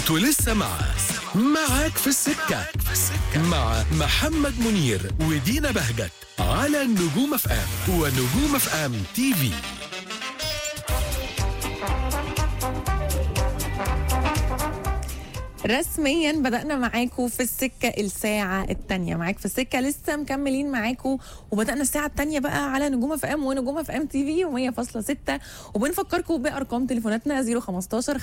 انتوا لسه مع معاك في السكة مع محمد منير ودينا بهجت على النجوم اف ام ونجوم اف ام تي في رسميا بدأنا معاكم في السكة الساعة التانية معاك في السكة لسه مكملين معاكم وبدأنا الساعة التانية بقى على نجوم اف ام ونجوم اف ام تي في 100.6 وبنفكركم بأرقام تليفوناتنا 015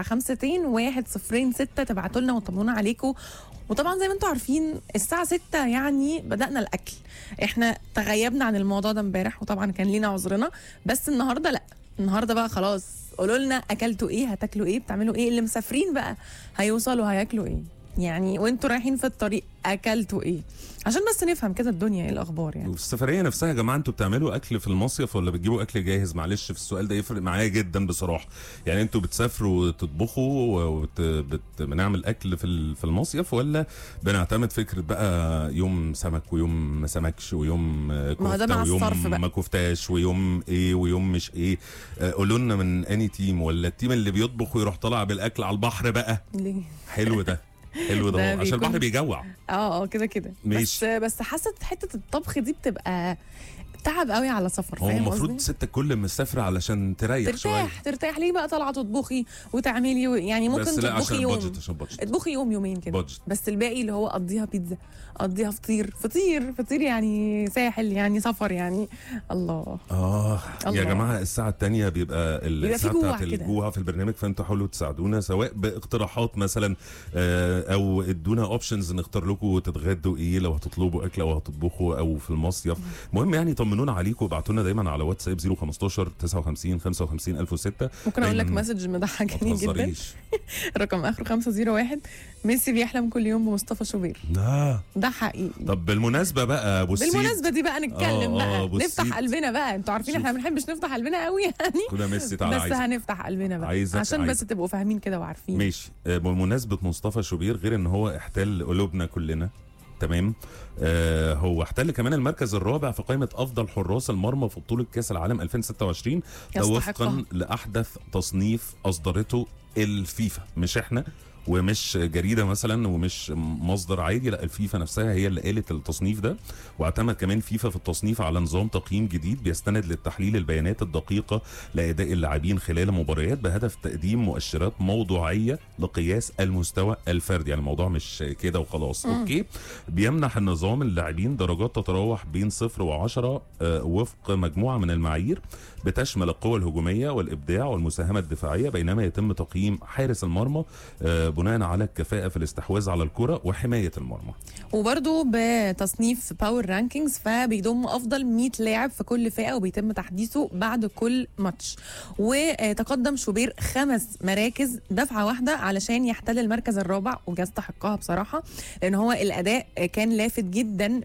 595 106 تبعتوا لنا وطمنونا عليكم وطبعا زي ما انتم عارفين الساعة 6 يعني بدأنا الأكل احنا تغيبنا عن الموضوع ده امبارح وطبعا كان لينا عذرنا بس النهارده لا النهارده بقى خلاص قولوا لنا اكلتوا ايه هتاكلوا ايه بتعملوا ايه اللي مسافرين بقى هيوصلوا هياكلوا ايه يعني وانتوا رايحين في الطريق اكلتوا ايه عشان بس نفهم كده الدنيا ايه الاخبار يعني وفي السفريه نفسها يا جماعه انتوا بتعملوا اكل في المصيف ولا بتجيبوا اكل جاهز معلش في السؤال ده يفرق معايا جدا بصراحه يعني انتوا بتسافروا وتطبخوا وبنعمل اكل في ال- في المصيف ولا بنعتمد فكره بقى يوم سمك ويوم ما سمكش ويوم آه، ما هو ده كفته مع الصرف ويوم بقى. ما كفتاش ويوم ايه ويوم مش ايه آه، قولوا لنا من اني تيم ولا التيم اللي بيطبخ ويروح طالع بالاكل على البحر بقى ليه حلو ده حلو ده ده عشان بيكون- البحر بيجوع اه اه كده كده بس ماشي. بس حاسه حته الطبخ دي بتبقى تعب قوي على سفر هو فاهم المفروض قصدي؟ ست الكل مسافره علشان تريح شويه ترتاح ترتاح ليه بقى طالعه تطبخي وتعملي و- يعني ممكن بس لا عشان تطبخي يوم البادجت عشان البادجت اطبخي يوم يومين كده بادجت. بس الباقي اللي هو قضيها بيتزا قضيها فطير فطير فطير يعني ساحل يعني سفر يعني الله اه الله. يا جماعه الساعه الثانيه بيبقى بيبقى في الساعه جوع بتاعت كده. الجوع في البرنامج فانتوا حاولوا تساعدونا سواء باقتراحات مثلا آه، او ادونا اوبشنز نختار لكم تتغدوا ايه لو هتطلبوا اكل او هتطبخوا او في المصيف المهم يعني طمنونا عليكم وابعتوا لنا دايما على واتساب 015 59 55 1006 ممكن اقول لك دايماً مسج ما مضحكني جدا تهزريش رقم اخره 501 ميسي بيحلم كل يوم بمصطفى شوبير لا ده حقيقي طب بالمناسبه بقى ابو السيد بالمناسبه دي بقى نتكلم آه، بقى آه، بصي. نفتح قلبنا بقى انتوا عارفين احنا ما بنحبش نفتح قلبنا قوي يعني كده ميسي تعالى بس عايزك هنفتح قلبنا بقى عايزك- عشان بس عايزك. تبقوا فاهمين كده وعارفين ماشي آه، بمناسبة مصطفى شوبير غير ان هو احتل قلوبنا كلنا تمام آه هو احتل كمان المركز الرابع في قائمة أفضل حراس المرمى في بطولة كأس العالم 2026 ده يستحقها. وفقا لأحدث تصنيف أصدرته الفيفا مش احنا ومش جريده مثلا ومش مصدر عادي لا الفيفا نفسها هي اللي قالت التصنيف ده واعتمد كمان فيفا في التصنيف على نظام تقييم جديد بيستند للتحليل البيانات الدقيقه لاداء اللاعبين خلال المباريات بهدف تقديم مؤشرات موضوعيه لقياس المستوى الفردي يعني الموضوع مش كده وخلاص اوكي بيمنح النظام اللاعبين درجات تتراوح بين صفر وعشرة آه، وفق مجموعه من المعايير بتشمل القوة الهجومية والإبداع والمساهمة الدفاعية بينما يتم تقييم حارس المرمى آه، بناء على الكفاءة في الاستحواذ على الكرة وحماية المرمى وبرده بتصنيف باور رانكينجز فبيضم افضل 100 لاعب في كل فئه وبيتم تحديثه بعد كل ماتش وتقدم شوبير خمس مراكز دفعه واحده علشان يحتل المركز الرابع ويستحقها بصراحه لان هو الاداء كان لافت جدا